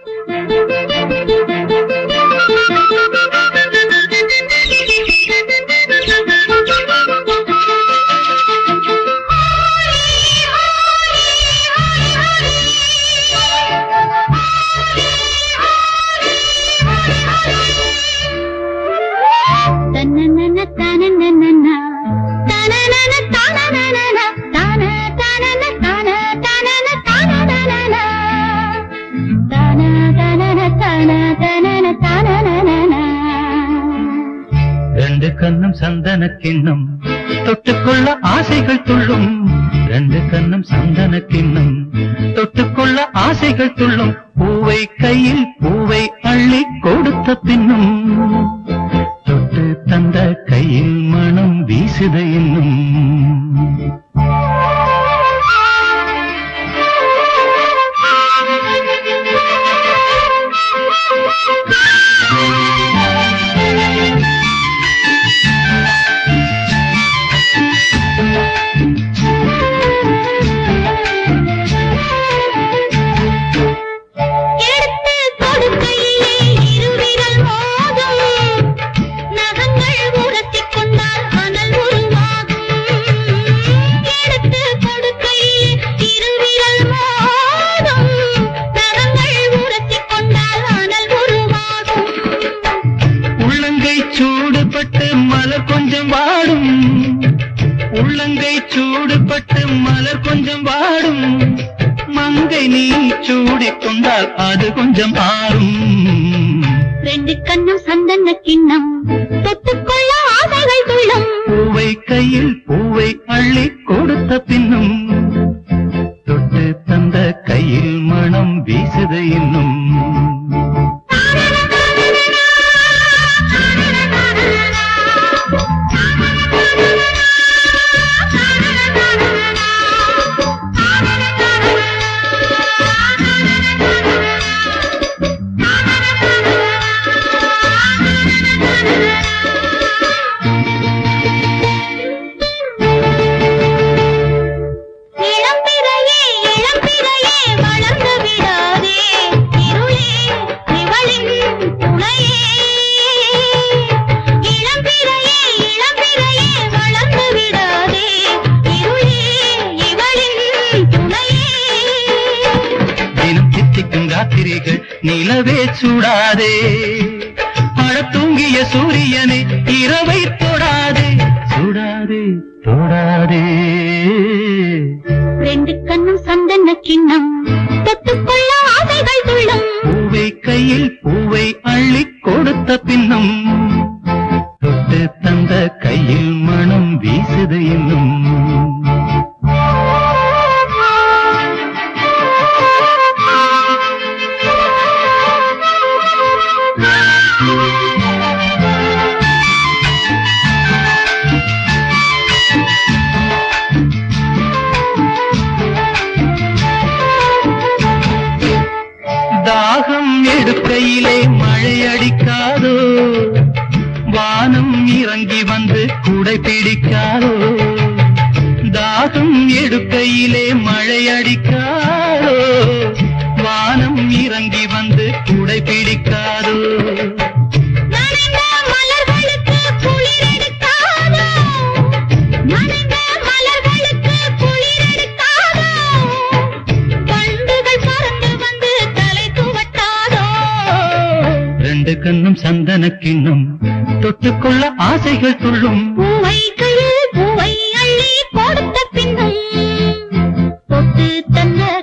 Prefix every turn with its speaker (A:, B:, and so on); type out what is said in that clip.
A: தன்னனன தனனனன, தனனன தனனனன, தன தனன தன தனன தனனனன. தன தனன தன தனன தனனனன.
B: ரெண்டு கண்ணும் சந்தன கிண்ணம் தொட்டுக்கொள்ள ஆசைகள் துள்ளும் ரெண்டு கண்ணும் சந்தன கிண்ணம் தொட்டுக்கொள்ள ஆசைகள் துள்ளும் பூவை கையில் பூவை அள்ளி கொடுத்த பின்னும் தொட்டு தந்த கையில் மனம் வீசுத இன்னும்
A: எடுத்து கொடுக்கையிலே இருவிரல் மோதும். நகங்கள் உரசிக் கொண்டால் அனல் உருவாகும். எடுத்து கொடுக்கையிலே இருவிரல் மோதும். நகங்கள் உரசிக் கொண்டால் அனல் உருவாகும்.
B: உள்ளங்கை சூடுபட்டு மலர் கொஞ்சம் வாடும் உள்ளங்கை சூடுபட்டு மலர் கொஞ்சம் வாடும் மங்கை நீ சூடிக் கொண்டால் அது கொஞ்சம் ஆறும்
A: ரெண்டு கண்ணும் சந்தன கிண்ணம் தொட்டுக்கொள்ள ஆசைகள் துள்ளும்
B: பூவை கையில் பூவை அள்ளி கொடுத்த பின்னும் தொட்டு தந்த கையில் மனம் வீசுத இன்னும்
A: இளம்பிறையே இளம்பிறையே வளர்ந்து விடாதே இருளே இவளின் துணையே இளம்பிறையே இளம்பிறையே வளர்ந்து விடாதே இருளே இவளின் துணையே
B: தினம் தித்திக்கும் ராத்திரிகள் நிலவே சூடாதே மழ தூங்கிய சூரியனை இரவை தொடாதே சுடாதே தொடாதே
A: ரெண்டு கண்ணும் சந்தன கிண்ணம் தொட்டுக்கொள்ள ஆசைகள் துள்ளும்
B: பூவை கையில் பூவை அள்ளி கொடுத்த பின்னும் தொட்டு தந்த கையில் மனம் வீசுது இன்னும் தாகம் எடுக்கையிலே மழை அடிக்காதோ வானம் இறங்கி வந்து குடை பிடிக்காதோ தாகம் எடுக்கையிலே மழை அடிக்காதோ வானம் இறங்கி வந்து குடை பிடிக்காதோ
A: நனைந்த மலர்களுக்கு குளிர் எடுக்காதோ நனைந்த மலர்களுக்கு குளிர் எடுக்காதோ வண்டுகள் பறந்து வந்து தலை துவட்டாதோ
B: ரெண்டு கண்ணும் சந்தன கிண்ணம் தொட்டுக்கொள்ள ஆசைகள் துள்ளும்
A: பூவை கையில் பூவை அள்ளி கொடுத்த பின்னும் தொட்டு தந்த